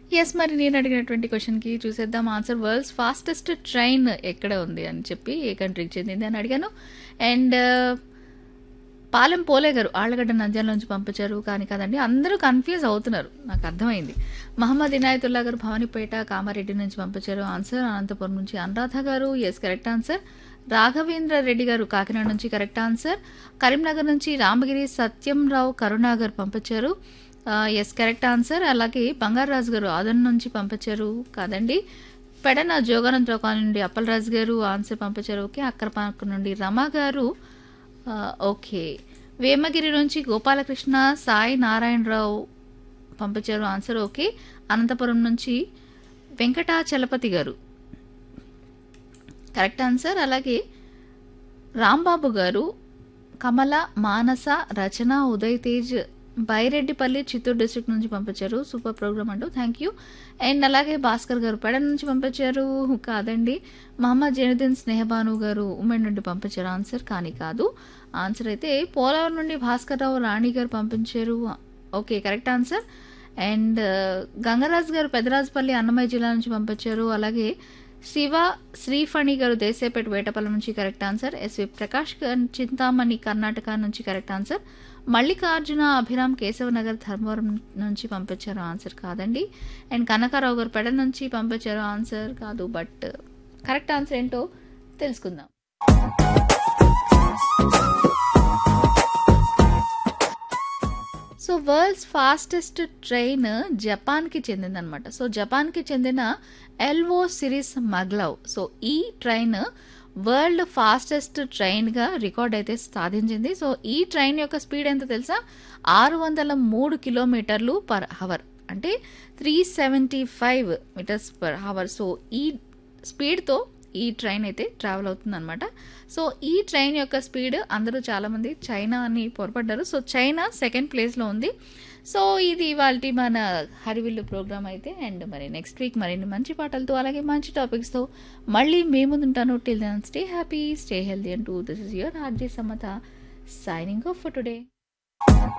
yes మరి నేను అడిగినటువంటి క్వశ్చన్కి చూసేద్దాం ఆన్సర్ వరల్డ్స్ ఫాస్టెస్ట్ ట్రైన్ ఎక్కడ ఉంది అని చెప్పి ఏ కంట్రీకి చెందింది అని అడిగాను అండ్ పాలెం పోలే గారు ఆళ్ళగడ్డ నంద్యాల నుంచి పంపించారు కానీ కాదండి అందరూ కన్ఫ్యూజ్ అవుతున్నారు నాకు అర్థమైంది మహమ్మద్ ఇనాయతుల్లా గారు భవానీపేట కామారెడ్డి నుంచి పంపించారు ఆన్సర్ అనంతపురం నుంచి Anuradha garu yes correct answer Raghavendra Reddy garu Kakinada నుంచి కరెక్ట్ ఆన్సర్ కరీంనగర్ నుంచి రామగిరి సత్యంరావు కరుణా గారు పంపించారు ఎస్ కరెక్ట్ ఆన్సర్ అలాగే బంగారాజు గారు ఆదన్ నుంచి పంపించారు కాదండి పెడన జోగానంతరావు కాలనీ నుండి అప్పలరాజు గారు ఆన్సర్ పంపించారు ఓకే అక్కరపాక నుండి రమా గారు ఆ, ఓకే వేమగిరి నుంచి గోపాలకృష్ణ సాయి నారాయణరావు పంపించారు ఆన్సర్ ఓకే అనంతపురం నుంచి వెంకటాచలపతి గారు కరెక్ట్ ఆన్సర్ అలాగే రాంబాబు గారు కమల మానస రచన ఉదయ్ తేజ్ బైరెడ్డిపల్లి చిత్తూరు డిస్ట్రిక్ట్ నుంచి పంపించారు సూపర్ ప్రోగ్రామ్ అంటూ థ్యాంక్ యూ అండ్ అలాగే భాస్కర్ గారు పెడ నుంచి పంపించారు కాదండి మహమ్మద్ జైనుద్దీన్ స్నేహబాను గారు ఉమెన్ నుండి పంపించారు ఆన్సర్ కానీ కాదు ఆన్సర్ అయితే పోలవరం నుండి భాస్కర్ రావు రాణి గారు పంపించారు okay correct answer and Gangaraju garu Pedarajupalli Annamayya జిల్లా నుంచి పంపించారు అలాగే శివ శ్రీఫణి గారు దేశేపేట వేటపల్లి నుంచి కరెక్ట్ ఆన్సర్ ఎస్వి ప్రకాష్ గారు చింతామణి కర్ణాటక నుంచి కరెక్ట్ ఆన్సర్ మల్లికార్జున అభిరామ్ కేశవనగర్ ధర్మవరం నుంచి పంపించారు ఆన్సర్ కాదండి అండ్ కనకారావు గారు పెడ నుంచి పంపించారు ఆన్సర్ కాదు బట్ కరెక్ట్ ఆన్సర్ ఏంటో తెలుసుకుందాం సో వరల్డ్స్ ఫాస్టెస్ట్ ట్రైన్ జపాన్కి చెందిందనమాట సో జపాన్కి చెందిన ఎల్వో సిరీస్ మగ్లవ్ సో ఈ ట్రైన్ వరల్డ్ ఫాస్టెస్ట్ ట్రైన్గా రికార్డ్ అయితే సాధించింది సో ఈ ట్రైన్ యొక్క స్పీడ్ ఎంత తెలుసా ఆరు వందల మూడు కిలోమీటర్లు పర్ అవర్ అంటే three seventy five metres per hour so ఈ స్పీడ్తో ఈ ట్రైన్ అయితే ట్రావెల్ అవుతుంది అనమాట సో ఈ ట్రైన్ యొక్క స్పీడ్ అందరూ చాలామంది చైనా అని పొరపడ్డారు సో చైనా సెకండ్ ప్లేస్లో ఉంది సో ఇది వాళ్ళ మన హరివిల్లు ప్రోగ్రామ్ అయితే అండ్ మరి నెక్స్ట్ వీక్ మరిన్ని మంచి పాటలతో అలాగే మంచి టాపిక్స్తో మళ్ళీ మేము ఉంటాను till then stay happy stay healthy అంటూ this is your RJ Samata signing off for today